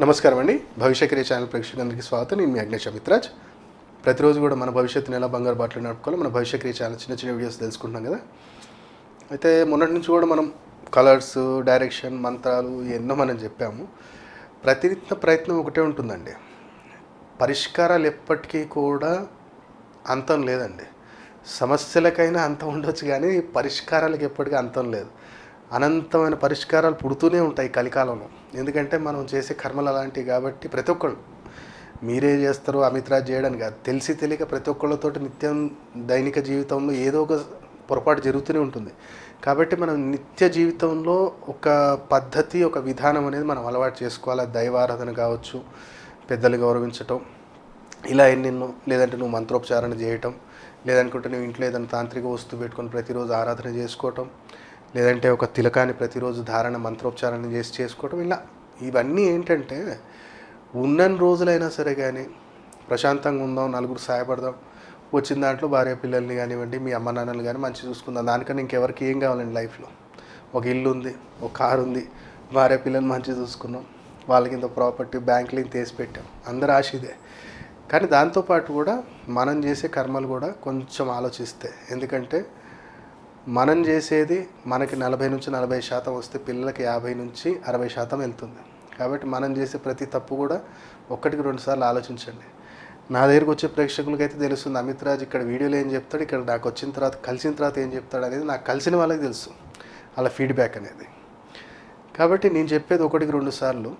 నమస్కారం అండి భవిష్యక్రియ ఛానల్ ప్రేక్షకులందరికీ స్వాగతం నేను మీ అగ్నేష్ అమిత్రాజ్ ప్రతిరోజు కూడా మన భవిష్యత్తుని ఎలా బంగారు బాటలు నడుపుకోవాలి మన భవిష్యక్రియ ఛానల్ చిన్న చిన్న వీడియోస్ తెలుసుకుంటున్నాం కదా అయితే మొన్నటి నుంచి కూడా మనం కలర్స్ డైరెక్షన్ మంత్రాలు ఎన్నో మనం చెప్పాము ప్రతినిత్య ప్రయత్నం ఒకటే ఉంటుందండి పరిష్కారాలు ఎప్పటికీ కూడా అంతం లేదండి సమస్యలకైనా అంతం ఉండొచ్చు కానీ పరిష్కారాలకు ఎప్పటికీ అంతం లేదు అనంతమైన పరిష్కారాలు పుడుతూనే ఉంటాయి కలికాలంలో ఎందుకంటే మనం చేసే కర్మలు అలాంటివి కాబట్టి ప్రతి ఒక్కళ్ళు మీరే చేస్తారు అమిత్రాజ్ చేయడం కాదు తెలిసి తెలియక ప్రతి ఒక్కళ్ళతోటి నిత్యం దైనిక జీవితంలో ఏదో ఒక పొరపాటు జరుగుతూనే ఉంటుంది కాబట్టి మనం నిత్య జీవితంలో ఒక పద్ధతి ఒక విధానం అనేది మనం అలవాటు చేసుకోవాలి అది దైవారాధన కావచ్చు పెద్దలు గౌరవించటం ఇలా ఎన్నెన్నో లేదంటే నువ్వు మంత్రోపచారణ చేయటం లేదనుకుంటే నువ్వు ఇంట్లో ఏదైనా తాంత్రిక వస్తువు పెట్టుకొని ప్రతిరోజు ఆరాధన చేసుకోవటం లేదంటే ఒక తిలకాన్ని ప్రతిరోజు ధారణ మంత్రోపచారణ చేసి చేసుకోవటం ఇలా ఇవన్నీ ఏంటంటే ఉన్నన్ని రోజులైనా సరే కానీ ప్రశాంతంగా ఉందాం నలుగురు సహాయపడదాం వచ్చిన దాంట్లో భార్య పిల్లల్ని కానివ్వండి మీ అమ్మ నాన్నలు కానీ మంచి చూసుకుందాం దానికన్నా ఇంకెవరికి ఏం కావాలండి లైఫ్లో ఒక ఇల్లు ఉంది ఒక కారు ఉంది భార్య పిల్లల్ని మంచిగా చూసుకున్నాం వాళ్ళకి ఇంత ప్రాపర్టీ బ్యాంకులు ఇంత వేసి పెట్టాం అందరు ఆశ ఇదే కానీ దాంతోపాటు కూడా మనం చేసే కర్మలు కూడా కొంచెం ఆలోచిస్తే ఎందుకంటే మనం చేసేది మనకి నలభై నుంచి నలభై శాతం వస్తే పిల్లలకి యాభై నుంచి అరవై శాతం వెళ్తుంది కాబట్టి మనం చేసే ప్రతి తప్పు కూడా ఒక్కటికి రెండు సార్లు ఆలోచించండి నా దగ్గరికి వచ్చే ప్రేక్షకులకి అయితే తెలుస్తుంది అమిత్ రాజ్ ఇక్కడ వీడియోలో ఏం చెప్తాడు ఇక్కడ నాకు వచ్చిన తర్వాత కలిసిన తర్వాత ఏం చెప్తాడు అనేది నాకు కలిసిన వాళ్ళకి తెలుసు అలా ఫీడ్బ్యాక్ అనేది కాబట్టి నేను చెప్పేది ఒకటికి రెండు సార్లు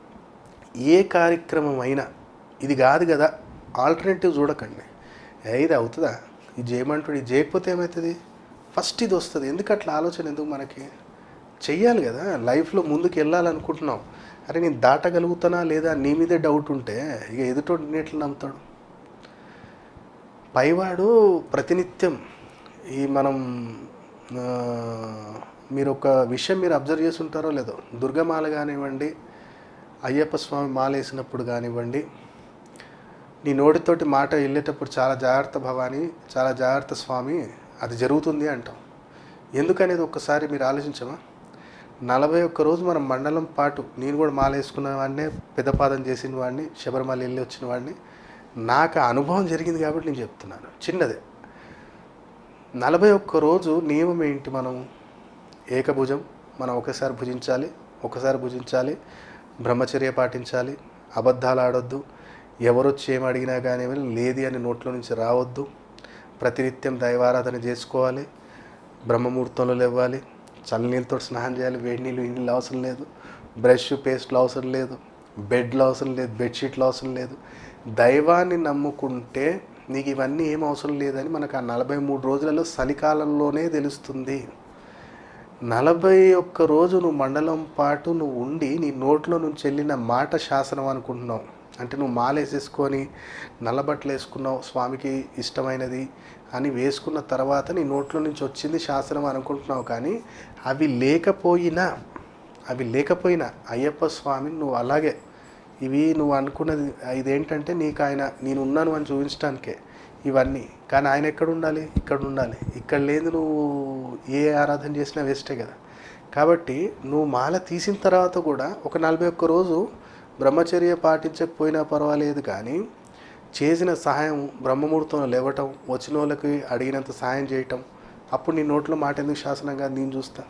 ఏ కార్యక్రమం అయినా ఇది కాదు కదా ఆల్టర్నేటివ్ చూడకండి ఏ ఇది అవుతుందా ఇది చేయమంటాడు ఇది చేయకపోతే ఏమవుతుంది ఫస్ట్ ఇది వస్తుంది ఎందుకు అట్లా ఆలోచన ఎందుకు మనకి చెయ్యాలి కదా లైఫ్లో ముందుకు వెళ్ళాలనుకుంటున్నాం అరే నేను దాటగలుగుతానా లేదా నీ మీదే డౌట్ ఉంటే ఇక ఎదుటోడిని ఎట్లా నమ్ముతాడు పైవాడు ప్రతినిత్యం ఈ మనం ఆ, మీరు ఒక విషయం మీరు అబ్జర్వ్ చేసి ఉంటారో లేదో దుర్గమాల కానివ్వండి అయ్యప్ప స్వామి మాల వేసినప్పుడు కానివ్వండి నీ నోటితోటి మాట వెళ్ళేటప్పుడు చాలా జాగ్రత్త భవాని చాలా జాగ్రత్త స్వామి అది జరుగుతుంది అంటాం ఎందుకనేది ఒక్కసారి మీరు ఆలోచించమా నలభై ఒక్క రోజు మనం మండలం పాటు నేను కూడా మాల వేసుకున్న వాడిని పెద్దపాదం చేసిన వాడిని శబరిమల వెళ్ళి వచ్చిన వాడిని నాకు ఆ అనుభవం జరిగింది కాబట్టి నేను చెప్తున్నాను చిన్నదే నలభై ఒక్క రోజు నియమం ఏంటి మనం ఏకభుజం మనం ఒకసారి భుజించాలి ఒకసారి భుజించాలి బ్రహ్మచర్య పాటించాలి అబద్ధాలు ఆడొద్దు ఎవరొచ్చి ఏం అడిగినా కానీ లేది అని నోట్లో నుంచి రావద్దు ప్రతినిత్యం దైవారాధన చేసుకోవాలి బ్రహ్మముహూర్తంలో లేవాలి చల్లనీళ్ళతో స్నానం చేయాలి వేడి నీళ్ళు ఈ నీళ్ళు అవసరం లేదు బ్రష్ పేస్ట్లు అవసరం లేదు బెడ్లు అవసరం లేదు బెడ్షీట్లు అవసరం లేదు దైవాన్ని నమ్ముకుంటే నీకు ఇవన్నీ ఏం అవసరం లేదని మనకు ఆ నలభై మూడు రోజులలో చలికాలంలోనే తెలుస్తుంది నలభై ఒక్క రోజు నువ్వు మండలం పాటు నువ్వు ఉండి నీ నోట్లో నుంచి వెళ్ళిన మాట శాసనం అనుకుంటున్నావు అంటే నువ్వు మాలేసేసుకొని నల్లబట్టలు వేసుకున్నావు స్వామికి ఇష్టమైనది అని వేసుకున్న తర్వాత నీ నోట్లో నుంచి వచ్చింది శాసనం అనుకుంటున్నావు కానీ అవి లేకపోయినా అవి లేకపోయినా అయ్యప్ప స్వామిని నువ్వు అలాగే ఇవి నువ్వు అనుకున్నది ఇదేంటంటే నీకు ఆయన నేను ఉన్నాను అని చూపించడానికే ఇవన్నీ కానీ ఆయన ఎక్కడ ఉండాలి ఇక్కడ ఉండాలి ఇక్కడ లేదు నువ్వు ఏ ఆరాధన చేసినా వేస్టే కదా కాబట్టి నువ్వు మాల తీసిన తర్వాత కూడా ఒక నలభై ఒక్క రోజు బ్రహ్మచర్య పాటించకపోయినా పర్వాలేదు కానీ చేసిన సహాయం బ్రహ్మముహూర్తంలో లేవటం వచ్చిన వాళ్ళకి అడిగినంత సహాయం చేయటం అప్పుడు నీ నోట్లో మాట ఎందుకు శాసనంగా నేను చూస్తా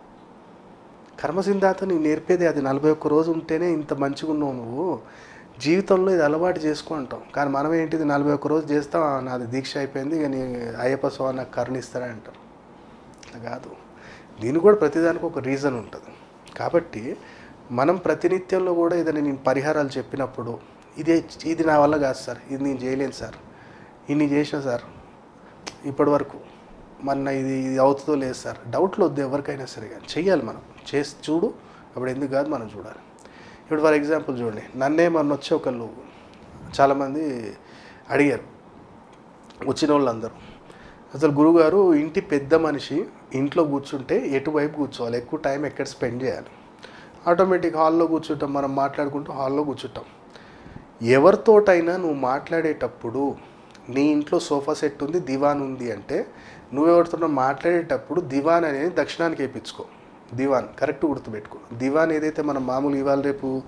కర్మసింధాత నీకు నేర్పేది అది నలభై ఒక్క రోజు ఉంటేనే ఇంత మంచిగా ఉన్నావు నువ్వు జీవితంలో ఇది అలవాటు చేసుకో అంటాం కానీ మనం ఏంటిది నలభై ఒక్క రోజు చేస్తాం "ఆ, నాది దీక్ష అయిపోయింది ఇక నీ అయ్యప్ప స్వామి నాకు కరుణిస్తారా అంటారు అట్లా కాదు దీనికి కూడా ప్రతిదానికి ఒక రీజన్ ఉంటుంది కాబట్టి మనం ప్రతినిత్యంలో కూడా ఏదైనా నేను పరిహారాలు చెప్పినప్పుడు ఇదే ఇది నా వల్ల కాదు సార్ ఇది నేను చేయలేను సార్ ఇన్ని చేసిన సార్ ఇప్పటి వరకు మన ఇది ఇది అవుతుందో లేదు సార్ డౌట్లు వద్దు ఎవరికైనా సరే కానీ చెయ్యాలి మనం చేసి చూడు అప్పుడు ఎందుకు కాదు మనం చూడాలి ఇప్పుడు ఫర్ ఎగ్జాంపుల్ చూడండి నన్నే మొన్న వచ్చి ఒకళ్ళు చాలామంది అడిగారు వచ్చిన వాళ్ళందరూ అసలు గురుగారు ఇంటి పెద్ద మనిషి ఇంట్లో కూర్చుంటే ఎటువైపు కూర్చోవాలి ఎక్కువ టైం ఎక్కడ స్పెండ్ చేయాలి ఆటోమేటిక్ హాల్లో కూర్చుంటాం మనం మాట్లాడుకుంటూ హాల్లో కూర్చుంటాం ఎవరితోటైనా నువ్వు మాట్లాడేటప్పుడు నీ ఇంట్లో సోఫా సెట్ ఉంది దివాన్ ఉంది అంటే నువ్వెవరితో మాట్లాడేటప్పుడు దివాన్ అనేది దక్షిణానికి వేయించుకో దివాన్ కరెక్ట్ గుర్తుపెట్టుకో దివాన్ ఏదైతే మనం మామూలు ఇవాళ రేపు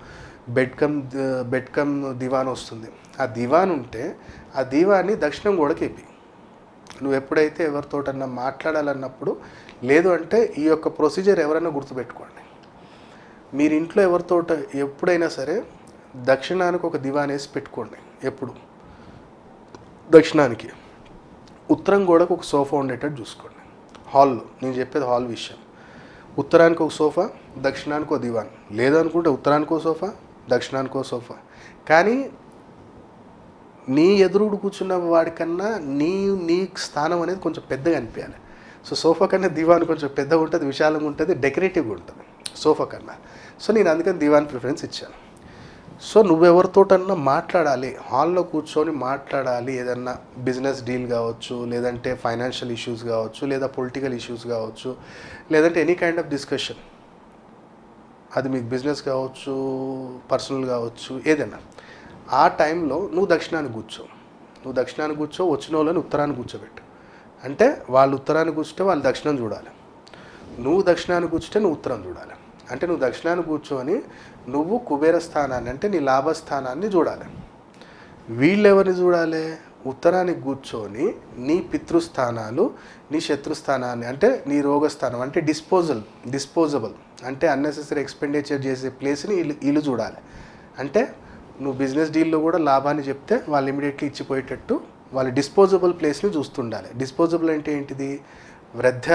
bed cum bed cum divan వస్తుంది ఆ దివాన్ ఉంటే ఆ దివాన్ని దక్షిణం గోడకి ఎప్పి నువ్వు ఎప్పుడైతే ఎవరితోటన్నా మాట్లాడాలన్నప్పుడు లేదు అంటే ఈ యొక్క ప్రొసీజర్ ఎవరైనా గుర్తుపెట్టుకోండి మీరు ఇంట్లో ఎవరితోట ఎప్పుడైనా సరే దక్షిణానికి ఒక దివాన్ వేసి పెట్టుకోండి ఎప్పుడు దక్షిణానికి ఉత్తరం గోడకు ఒక సోఫా ఉండేటట్టు చూసుకోండి హాల్లో నేను చెప్పేది హాల్ విషయం ఉత్తరానికి ఒక సోఫా దక్షిణానికి ఒక దివాన్ లేదనుకుంటే ఉత్తరానికి ఒక సోఫా దక్షిణానికి ఒక సోఫా కానీ నీ ఎదురుడు కూర్చున్న వాడికన్నా నీ నీ స్థానం అనేది కొంచెం పెద్దగా అనిపించాలి సో సోఫా కన్నా దివాన్ కొంచెం పెద్దగా ఉంటుంది విశాలంగా ఉంటుంది డెకరేటివ్గా ఉంటుంది సోఫా కన్నా సో నేను అందుకని దివాన్ ప్రిఫరెన్స్ ఇచ్చాను సో నువ్వెవరితోటన్నా మాట్లాడాలి హాల్లో కూర్చొని మాట్లాడాలి ఏదన్నా బిజినెస్ డీల్ కావచ్చు లేదంటే ఫైనాన్షియల్ ఇష్యూస్ కావచ్చు లేదా పొలిటికల్ ఇష్యూస్ కావచ్చు లేదంటే ఎనీ కైండ్ ఆఫ్ డిస్కషన్ అది మీకు బిజినెస్ కావచ్చు పర్సనల్ కావచ్చు ఏదైనా ఆ టైంలో నువ్వు దక్షిణానికి కూర్చో నువ్వు దక్షిణానికి కూర్చో వచ్చిన వాళ్ళని ఉత్తరాన్ని కూర్చోబెట్టు అంటే వాళ్ళు ఉత్తరానికి కూర్చుంటే వాళ్ళు దక్షిణం చూడాలి నువ్వు దక్షిణానికి కూర్చుంటే నువ్వు ఉత్తరం చూడాలి అంటే నువ్వు దక్షిణాన్ని కూర్చొని నువ్వు కుబేర స్థానాన్ని అంటే నీ లాభస్థానాన్ని చూడాలి వీళ్ళు ఎవరిని చూడాలి ఉత్తరానికి కూర్చొని నీ పితృస్థానాలు నీ శత్రుస్థానాన్ని అంటే నీ రోగస్థానం అంటే డిస్పోజల్ డిస్పోజబుల్ అంటే అన్నెసెసరీ ఎక్స్పెండిచర్ చేసే ప్లేస్ని వీళ్ళు వీళ్ళు చూడాలి అంటే నువ్వు బిజినెస్ డీల్లో కూడా లాభాన్ని చెప్తే వాళ్ళు ఇమీడియట్లీ ఇచ్చిపోయేటట్టు వాళ్ళు డిస్పోజబుల్ ప్లేస్ని చూస్తుండాలి డిస్పోజబుల్ అంటే ఏంటిది వృద్ధ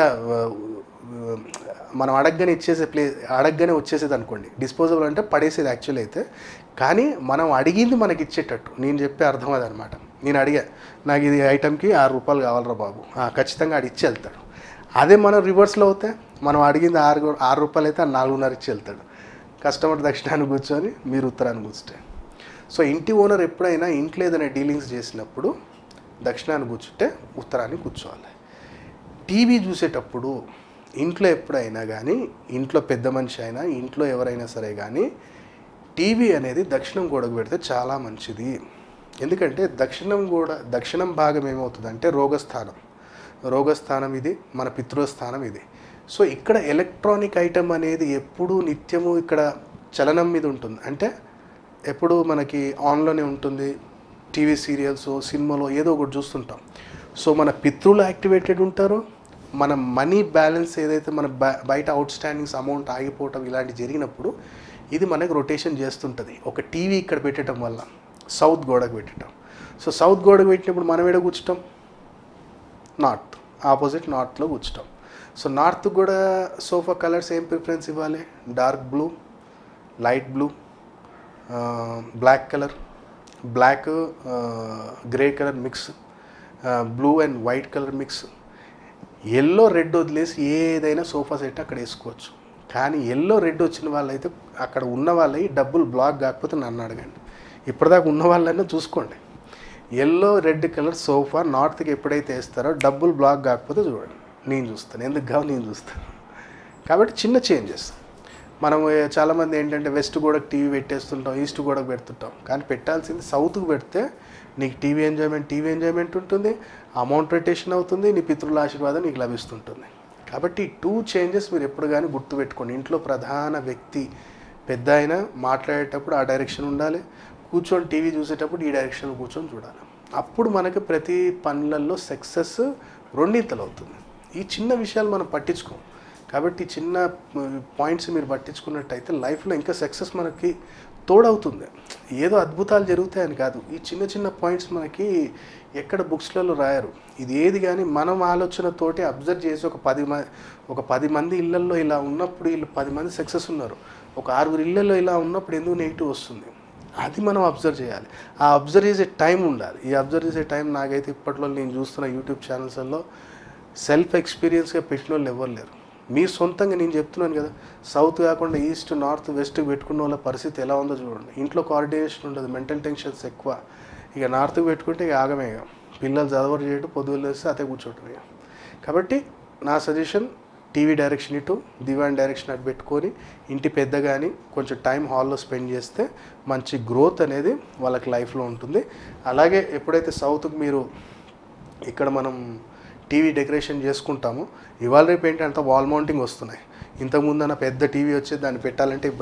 మనం అడగగానే ఇచ్చేసే ప్లే అడగగానే వచ్చేసేది అనుకోండి డిస్పోజబుల్ అంటే పడేసేది యాక్చువల్ అయితే కానీ మనం అడిగింది మనకి ఇచ్చేటట్టు నేను చెప్పే అర్థం అదనమాట నేను అడిగా నాకు ఇది ఐటమ్కి ఆరు రూపాయలు కావాలరా బాబు ఆ, ఖచ్చితంగా ఆడు ఇచ్చి వెళ్తాడు అదే మనం రివర్స్లో అవుతే మనం అడిగింది ఆరు ఆరు రూపాయలు అయితే ఆ నాలుగున్నర ఇచ్చి వెళ్తాడు కస్టమర్ దక్షిణాన్ని కూర్చొని మీరు ఉత్తరాన్ని కూర్చుంటే సో ఇంటి ఓనర్ ఎప్పుడైనా ఇంట్లో ఏదైనా డీలింగ్స్ చేసినప్పుడు దక్షిణాన్ని కూర్చుంటే ఉత్తరాన్ని కూర్చోవాలి టీవీ చూసేటప్పుడు ఇంట్లో ఎప్పుడైనా కానీ ఇంట్లో పెద్ద మనిషి అయినా ఇంట్లో ఎవరైనా సరే కానీ టీవీ అనేది దక్షిణం గోడకు పెడితే చాలా మంచిది ఎందుకంటే దక్షిణం గోడ దక్షిణం భాగం ఏమవుతుందంటే రోగస్థానం రోగస్థానం ఇది మన పితృస్థానం ఇది సో ఇక్కడ ఎలక్ట్రానిక్ ఐటమ్ అనేది ఎప్పుడూ నిత్యము ఇక్కడ చలనం మీద ఉంటుంది అంటే ఎప్పుడు మనకి ఆన్లోనే ఉంటుంది టీవీ సీరియల్స్ సినిమాలో ఏదో ఒకటి చూస్తుంటాం సో మన పితృలు యాక్టివేటెడ్ ఉంటారు మన మనీ బ్యాలెన్స్ ఏదైతే మన బ- బయట అవుట్ స్టాండింగ్స్ అమౌంట్ ఆగిపోవటం ఇలాంటి జరిగినప్పుడు ఇది మనకు రొటేషన్ చేస్తుంటుంది ఒక టీవీ ఇక్కడ పెట్టడం వల్ల సౌత్ గోడకు పెట్టడం సో సౌత్ గోడకు పెట్టినప్పుడు మనం ఎక్కడ కూర్చుంటాం నార్త్ ఆపోజిట్ నార్త్లో కూర్చుంటాం సో నార్త్ కూడా సోఫా కలర్స్ ఏం ప్రిఫరెన్స్ ఇవ్వాలి dark blue light blue black colour black grey colour mix blue and white colour mix yellow red వదిలేసి ఏదైనా సోఫా సెట్ అక్కడ వేసుకోవచ్చు కానీ ఎల్లో రెడ్ వచ్చిన వాళ్ళైతే అక్కడ ఉన్న వాళ్ళవి డబ్బులు బ్లాక్ కాకపోతే నన్ను అడగండి ఇప్పటిదాకా ఉన్న వాళ్ళైనా చూసుకోండి ఎల్లో రెడ్ కలర్ సోఫా నార్త్కి ఎప్పుడైతే వేస్తారో డబ్బులు బ్లాక్ కాకపోతే చూడండి నేను చూస్తాను ఎందుకు కావు నేను చూస్తాను కాబట్టి చిన్న చేంజెస్ మనం ఏ, చాలామంది ఏంటంటే వెస్ట్ గోడకు టీవీ పెట్టేస్తుంటాం ఈస్ట్ గోడకు పెడుతుంటాం కానీ పెట్టాల్సింది సౌత్కి పెడితే నీకు టీవీ ఎంజాయ్మెంట్ టీవీ ఎంజాయ్మెంట్ ఉంటుంది అమౌంట్ రొటేషన్ అవుతుంది నీ పితృల ఆశీర్వాదం నీకు లభిస్తుంటుంది కాబట్టి టూ చేంజెస్ మీరు ఎప్పుడు కానీ గుర్తుపెట్టుకోండి ఇంట్లో ప్రధాన వ్యక్తి పెద్ద అయినా మాట్లాడేటప్పుడు ఆ డైరెక్షన్ ఉండాలి కూర్చొని టీవీ చూసేటప్పుడు ఈ డైరెక్షన్ కూర్చొని చూడాలి అప్పుడు మనకి ప్రతి పనులలో సక్సెస్ రెండింతలు అవుతుంది ఈ చిన్న విషయాలు మనం పట్టించుకోం కాబట్టి ఈ చిన్న పాయింట్స్ మీరు పట్టించుకున్నట్టయితే లైఫ్లో ఇంకా సక్సెస్ మనకి తోడవుతుంది ఏదో అద్భుతాలు జరుగుతాయని కాదు ఈ చిన్న చిన్న పాయింట్స్ మనకి ఎక్కడ బుక్స్లలో రాయరు ఇది ఏది కానీ మనం ఆలోచనతోటి అబ్జర్వ్ చేసి ఒక పది మంది ఒక పది మంది ఇళ్ళల్లో ఇలా ఉన్నప్పుడు వీళ్ళు పది మంది సక్సెస్ ఉన్నారు ఒక ఆరుగురు ఇళ్ళల్లో ఇలా ఉన్నప్పుడు ఎందుకు నెగిటివ్ వస్తుంది అది మనం అబ్జర్వ్ చేయాలి ఆ అబ్జర్వ్ చేసే టైం ఉండాలి ఈ అబ్జర్వ్ చేసే టైం నాకైతే ఇప్పట్లో నేను చూస్తున్న యూట్యూబ్ ఛానల్స్లో సెల్ఫ్ ఎక్స్పీరియన్స్గా పెట్టిన వాళ్ళు ఎవరు లేరు మీరు సొంతంగా నేను చెప్తున్నాను కదా సౌత్ కాకుండా ఈస్ట్ నార్త్ వెస్ట్ పెట్టుకున్న వాళ్ళ పరిస్థితి ఎలా ఉందో చూడండి ఇంట్లో కోఆర్డినేషన్ ఉండదు మెంటల్ టెన్షన్స్ ఎక్కువ ఇక నార్త్కి పెట్టుకుంటే ఇక ఆగమే ఇక పిల్లలు చదవరు చేయడం పొద్దున్న వేస్తే అదే కూర్చోవటం ఇక కాబట్టి నా సజెషన్ టీవీ డైరెక్షన్ ఇటు దివాన్ డైరెక్షన్ అటు పెట్టుకొని ఇంటి పెద్ద కానీ కొంచెం టైం హాల్లో స్పెండ్ చేస్తే మంచి గ్రోత్ అనేది వాళ్ళకి లైఫ్లో ఉంటుంది అలాగే ఎప్పుడైతే సౌత్కి మీరు ఇక్కడ మనం టీవీ డెకరేషన్ చేసుకుంటాము ఇవాళ రేపు ఏంటంటే వాల్ మౌంటింగ్ వస్తున్నాయి ఇంతకుముందు అన్న పెద్ద టీవీ వచ్చి దాన్ని పెట్టాలంటే ఇబ్బంది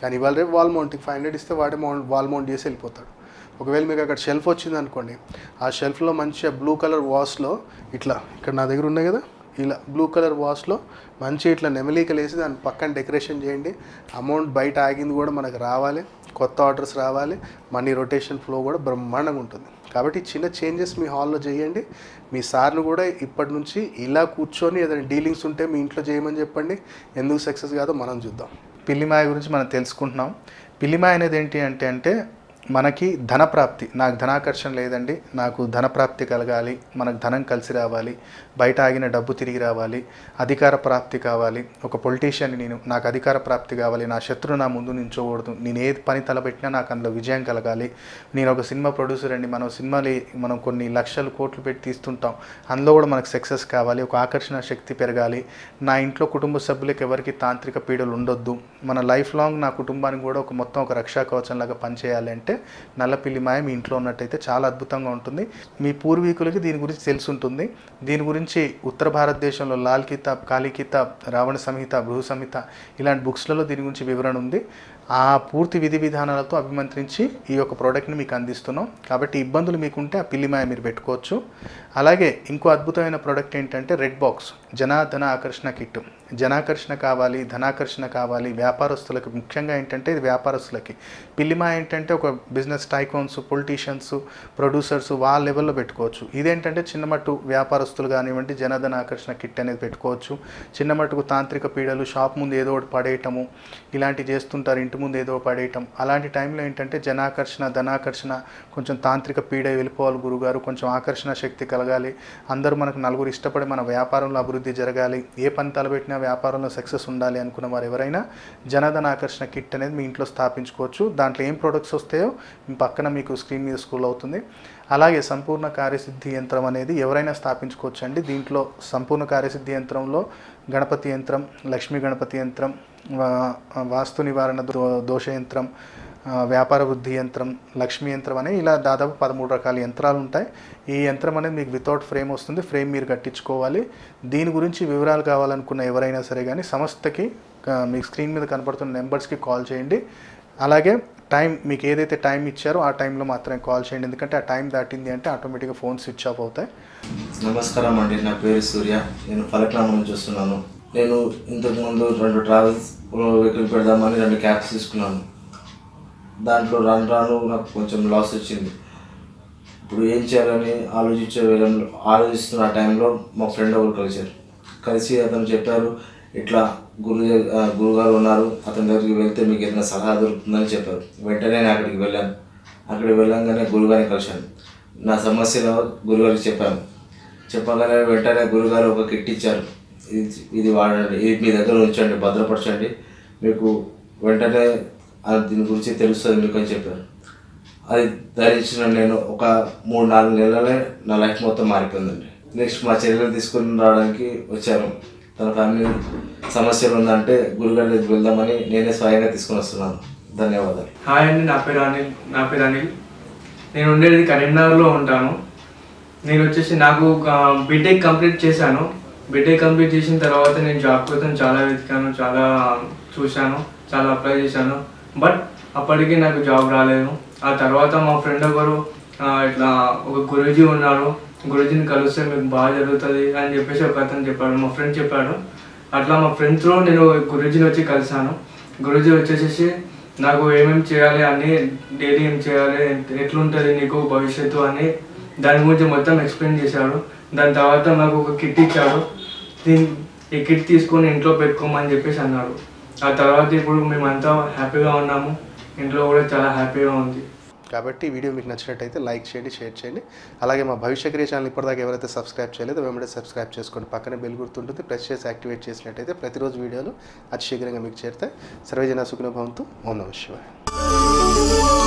కానీ ఇవాళ రేపు వాల్ మౌంటింగ్ ఫైవ్ హండ్రెడ్ ఇస్తే వాడే మౌంట్ వాల్ మౌంట్ చేసి వెళ్ళిపోతాడు ఒకవేళ మీకు అక్కడ షెల్ఫ్ వచ్చింది అనుకోండి ఆ షెల్ఫ్లో మంచిగా బ్లూ కలర్ వాష్లో ఇట్లా ఇక్కడ నా దగ్గర ఉన్నాయి కదా ఇలా బ్లూ కలర్ వాష్లో మంచి ఇట్లా నెమలికలు వేసి దాని పక్కన డెకరేషన్ చేయండి అమౌంట్ బయట ఆగింది కూడా మనకు రావాలి కొత్త ఆర్డర్స్ రావాలి మనీ రొటేషన్ ఫ్లో కూడా బ్రహ్మాండంగా ఉంటుంది కాబట్టి చిన్న చేంజెస్ మీ హాల్లో చేయండి మీ సార్లు కూడా ఇప్పటి నుంచి ఇలా కూర్చొని ఏదైనా డీలింగ్స్ ఉంటే మీ ఇంట్లో చేయమని చెప్పండి ఎందుకు సక్సెస్ కాదో మనం చూద్దాం పిల్లిమాయ గురించి మనం తెలుసుకుంటున్నాం పిల్లిమాయ అనేది ఏంటి అంటే అంటే మనకి ధనప్రాప్తి నాకు ధనాకర్షణ లేదండి నాకు ధనప్రాప్తి కలగాలి మనకు ధనం కలిసి రావాలి బయట ఆగిన డబ్బు తిరిగి రావాలి అధికార ప్రాప్తి కావాలి ఒక పొలిటీషియన్ నేను నాకు అధికార ప్రాప్తి కావాలి నా శత్రువు నా ముందు నించోకూడదు నేను ఏ పని తలపెట్టినా నాకు అందులో విజయం కలగాలి నేను ఒక సినిమా ప్రొడ్యూసర్ అండి మనం సినిమాలు మనం కొన్ని లక్షలు కోట్లు పెట్టి తీస్తుంటాం అందులో కూడా మనకు సక్సెస్ కావాలి ఒక ఆకర్షణ శక్తి పెరగాలి నా ఇంట్లో కుటుంబ సభ్యులకు ఎవరికి తాంత్రిక పీడలు ఉండొద్దు మన లైఫ్ లాంగ్ నా కుటుంబానికి కూడా ఒక మొత్తం ఒక రక్షా కవచం లాగా పనిచేయాలి అంటే నల్లపిల్లి మాయ మీ ఇంట్లో ఉన్నట్టయితే చాలా అద్భుతంగా ఉంటుంది మీ పూర్వీకులకి దీని గురించి తెలిసి ఉంటుంది దీని గురించి ఉత్తర భారతదేశంలో లాల్ కితాబ్ కాళీ కితాబ్ రావణ సంహిత బృహ సంహిత ఇలాంటి బుక్స్లలో దీని గురించి వివరణ ఉంది ఆ పూర్తి విధి విధానాలతో అభిమంత్రించి ఈ యొక్క ప్రోడక్ట్ని మీకు అందిస్తున్నాం కాబట్టి ఇబ్బందులు మీకుంటే ఆ పిల్లిమాయ మీరు పెట్టుకోవచ్చు అలాగే ఇంకో అద్భుతమైన ప్రోడక్ట్ ఏంటంటే రెడ్ బాక్స్ జనాధన ఆకర్షణ కిట్ జనాకర్షణ కావాలి ధనాకర్షణ కావాలి వ్యాపారస్తులకు ముఖ్యంగా ఏంటంటే ఇది వ్యాపారస్తులకి పిల్లిమాయ ఏంటంటే ఒక బిజినెస్ టైకోన్స్ పొలిటీషియన్స్ ప్రొడ్యూసర్స్ వాళ్ళ లెవెల్లో పెట్టుకోవచ్చు ఇదేంటంటే చిన్నమట్టు వ్యాపారస్తులు కానివ్వండి జనధన ఆకర్షణ కిట్ అనేది పెట్టుకోవచ్చు చిన్నమట్టుకు తాంత్రిక పీడలు షాప్ ముందు ఏదో ఒకటి పడేయటము ఇలాంటివి చేస్తుంటారు ఇంటి ముందు ఏదో పడేయటం అలాంటి టైంలో ఏంటంటే జనాకర్షణ ధనాకర్షణ కొంచెం తాంత్రిక పీడ వెళ్ళిపోవాలి గురుగారు కొంచెం ఆకర్షణ శక్తి కలగాలి అందరూ మనకు నలుగురు ఇష్టపడి మన వ్యాపారంలో అభివృద్ధి జరగాలి ఏ పని తలపెట్టినా వ్యాపారంలో సక్సెస్ ఉండాలి అనుకున్న వారు ఎవరైనా జనధన ఆకర్షణ కిట్ అనేది మీ ఇంట్లో స్థాపించుకోవచ్చు దాంట్లో ఏం ప్రొడక్ట్స్ వస్తాయో మీ పక్కన మీకు స్క్రీన్ మీద స్కూల్ అవుతుంది అలాగే సంపూర్ణ కార్యసిద్ధి యంత్రం అనేది ఎవరైనా స్థాపించుకోవచ్చు అండి దీంట్లో సంపూర్ణ కార్యసిద్ధి యంత్రంలో గణపతి యంత్రం లక్ష్మీ గణపతి యంత్రం వా- వాస్తు నివారణ దో- దోష యంత్రం ఆ, వ్యాపార వృద్ధి యంత్రం లక్ష్మీ యంత్రం అని ఇలా దాదాపు పదమూడు రకాల యంత్రాలు ఉంటాయి ఈ యంత్రం అనేది మీకు వితౌట్ ఫ్రేమ్ వస్తుంది ఫ్రేమ్ మీరు కట్టించుకోవాలి దీని గురించి వివరాలు కావాలనుకున్న ఎవరైనా సరే కానీ సంస్థకి ఆ, మీకు స్క్రీన్ మీద కనపడుతున్న నెంబర్స్కి కాల్ చేయండి అలాగే టైం మీకు ఏదైతే టైం ఇచ్చారో ఆ టైంలో మాత్రమే కాల్ చేయండి ఎందుకంటే ఆ టైం దాటింది అంటే ఆటోమేటిక్గా ఫోన్ స్విచ్ ఆఫ్ అవుతాయి నమస్కారం అండి నా పేరు సూర్య నేను ఫలక్నామా నుంచి వస్తున్నాను నేను ఇంతకు ముందు రెండు ట్రావెల్స్ వెహికల్ పెడదామని రెండు క్యాబ్స్ తీసుకున్నాను దాంట్లో రాను రాను నాకు కొంచెం లాస్ వచ్చింది ఇప్పుడు ఏం చేయాలని ఆలోచించే వేళ- ఆలోచిస్తున్న ఆ టైంలో మా ఫ్రెండ్ ఎవరు కలిశారు కలిసి అతను చెప్పారు ఇట్లా గురు ఆ, గురుగారు ఉన్నారు అతని దగ్గరికి వెళ్తే మీకు ఏదైనా సలహా దొరుకుతుందని చెప్పారు వెంటనే నేను అక్కడికి వెళ్ళాను అక్కడికి వెళ్ళంగానే గురుగారిని కలిశాను నా సమస్యలో గురుగారికి చెప్పాను చెప్పగానే వెంటనే గురుగారు ఒక కిట్ ఇచ్చారు ఇది ఇది వాడండి ఇది మీ దగ్గర ఉంచండి భద్రపరచండి మీకు వెంటనే ఆ దీని గురించి తెలుస్తుంది మీకు అని చెప్పారు అది ధరించిన నేను ఒక మూడు నాలుగు నెలలే నా లైఫ్ మొత్తం మారిపోయిందండి నెక్స్ట్ మా చెల్లెలు తీసుకుని రావడానికి వచ్చాను తన ఫ్యామిలీ సమస్యలు ఉందంటే గురుగారి దగ్గరికి వెళ్దామని నేనే స్వయంగా తీసుకుని వస్తున్నాను ధన్యవాదాలు హాయ్ అండి నా పేరు అనిల్ నా పేరు అనిల్ నేను ఉండేది కరీంనగర్లో ఉంటాను నేను వచ్చేసి నాకు బీటెక్ కంప్లీట్ చేశాను బీటెక్ కంప్లీట్ చేసిన తర్వాత నేను జాబ్ కోసం చాలా వెతికాను చాలా చూశాను చాలా అప్లై చేశాను బట్ అప్పటికి నాకు జాబ్ రాలేదు ఆ తర్వాత మా ఫ్రెండ్ ఒకరు ఆ, ఇట్లా ఒక గురూజీ ఉన్నారు గురూజీని కలిస్తే మీకు బాగా జరుగుతుంది అని చెప్పేసి ఒక అతను చెప్పాడు మా ఫ్రెండ్ చెప్పాడు అట్లా మా ఫ్రెండ్స్లో నేను గురూజీని వచ్చి కలిశాను గురూజీ వచ్చేసేసి నాకు ఏమేమి చేయాలి అని డైలీ ఏం చేయాలి ఎట్లుంటుంది నీకు భవిష్యత్తు అని దాని గురించి మొత్తం ఎక్స్ప్లెయిన్ చేశాడు దాని తర్వాత నాకు ఒక కిట్ ఇచ్చాడు దీని ఈ కిట్ తీసుకొని ఇంట్లో పెట్టుకోమని చెప్పేసి అన్నాడు ఆ తర్వాత ఇప్పుడు మేమంతా హ్యాపీగా ఉన్నాము ఇంట్లో కూడా చాలా హ్యాపీగా ఉంది కాబట్టి ఈ వీడియో మీకు నచ్చినట్టయితే లైక్ చేయండి షేర్ చేయండి అలాగే మా భవిష్య క్రియ ఛానల్ ఇప్పటిదాకా ఎవరైతే సబ్స్క్రైబ్ చేయలేదో వెంబడే సబ్స్క్రైబ్ చేసుకోండి పక్కనే బెల్ గుర్తుంటుంది ప్రెస్ చేసి యాక్టివేట్ చేసినట్టయితే ప్రతిరోజు వీడియోలు అతి శీఘ్రంగా మీకు చేరుతాయి సర్వేజన సుఖిన భవంతు ఓం నమ శివాయ